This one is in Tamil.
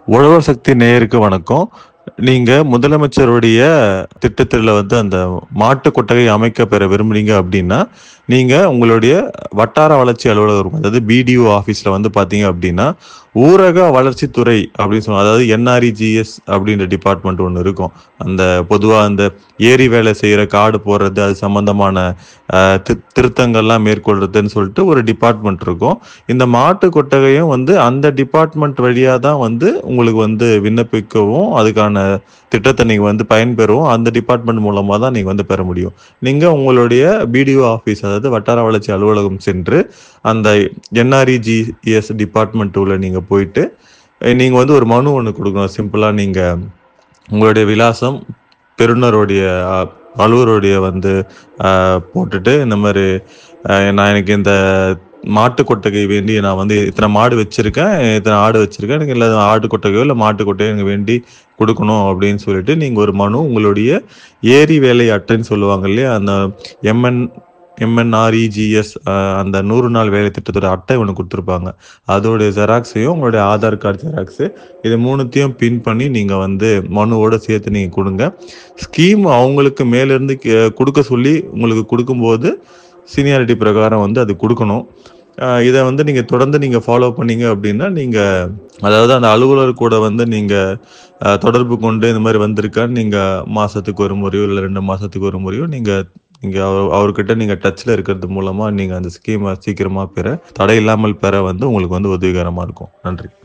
உழவர் சக்தி நேயருக்கு வணக்கம் நீங்க முதலமைச்சருடைய திட்டத்துல வந்து அந்த மாட்டு கொட்டகை அமைக்க பெற விரும்புறீங்க அப்படின்னா நீங்க உங்களுடைய வட்டார வளர்ச்சி அலுவலகம் இருக்கும். அதாவது பிடிஓ ஆபீஸ்ல வந்து பாத்தீங்க அப்படின்னா ஊரக வளர்ச்சித்துறை அப்படின்னு சொல்லுவாங்க அதாவது என்ஆர்இஜிஎஸ் அப்படின்ற டிபார்ட்மெண்ட் ஒன்று இருக்கும் அந்த பொதுவா அந்த ஏரி வேலை செய்யற காடு போடுறது அது சம்பந்தமான அஹ், தி- திருத்தங்கள்லாம் மேற்கொள்றதுன்னு சொல்லிட்டு ஒரு டிபார்ட்மெண்ட் இருக்கும் இந்த மாட்டு கொட்டகையும் வந்து அந்த டிபார்ட்மெண்ட் வழியா தான் வந்து உங்களுக்கு வந்து விண்ணப்பிக்கவும் அதுக்கான திட்டத்தை நீங்க வந்து பயன்பெறவும் அந்த டிபார்ட்மெண்ட் மூலமா தான் நீங்க வந்து பெற முடியும் நீங்க உங்களுடைய பிடிஓ ஆபீஸ் அதாவது வட்டார வளர்ச்சி அலுவலகம் சென்று அந்த என்ஆர்இஜிஎஸ் டிபார்ட்மெண்ட் உள்ள நீங்க போயிட்டு அஹ், நீங்க வந்து ஒரு மனு ஒன்று கொடுக்கணும் சிம்பிளா நீங்க உங்களுடைய விலாசம் பெறுநருடைய அஹ், அலுவலருடைய வந்து அஹ், போட்டுட்டு இந்த மாதிரி அஹ், நான் எனக்கு இந்த மாட்டு கொட்டகை வேண்டி நான் வந்து இத்தனை மாடு வச்சிருக்கேன் இத்தனை ஆடு வச்சிருக்கேன் எனக்கு இல்லை ஆட்டு கொட்டகையோ இல்லை மாட்டு கொட்டகையோ எனக்கு வேண்டி கொடுக்கணும் அப்படின்னு சொல்லிட்டு நீங்க ஒரு மனு உங்களுடைய ஏரி வேலை அட்டைன்னு சொல்லுவாங்க இல்லையா அந்த எம்என் எம்என்ஆர்இஜிஎஸ் அந்த நூறு நாள் வேலை திட்டத்தோட அட்டை ஒன்று கொடுத்துருப்பாங்க அதோடைய ஜெராக்ஸையும் உங்களுடைய ஆதார் கார்டு ஜெராக்ஸு இது மூணுத்தையும் பின் பண்ணி நீங்க வந்து மனுவோட சேர்த்து நீங்க கொடுங்க ஸ்கீம் அவங்களுக்கு மேலேருந்து கே- கொடுக்க சொல்லி உங்களுக்கு கொடுக்கும்போது சீனியாரிட்டி பிரகாரம் வந்து அது கொடுக்கணும் அஹ் இதை வந்து நீங்க தொடர்ந்து நீங்க ஃபாலோ பண்ணீங்க அப்படின்னா நீங்க அதாவது அந்த அலுவலர் கூட வந்து நீங்க அஹ், தொடர்பு கொண்டு இந்த மாதிரி வந்திருக்கான்னு நீங்க மாசத்துக்கு ஒரு முறையோ இல்லை ரெண்டு மாசத்துக்கு ஒரு முறையோ நீங்க நீங்க அவர் அவர்கிட்ட நீங்க டச்ல இருக்கிறது மூலமா நீங்க அந்த ஸ்கீமை சீக்கிரமா பெற தடை இல்லாமல் பெற வந்து உங்களுக்கு வந்து உதவிகரமா இருக்கும் நன்றி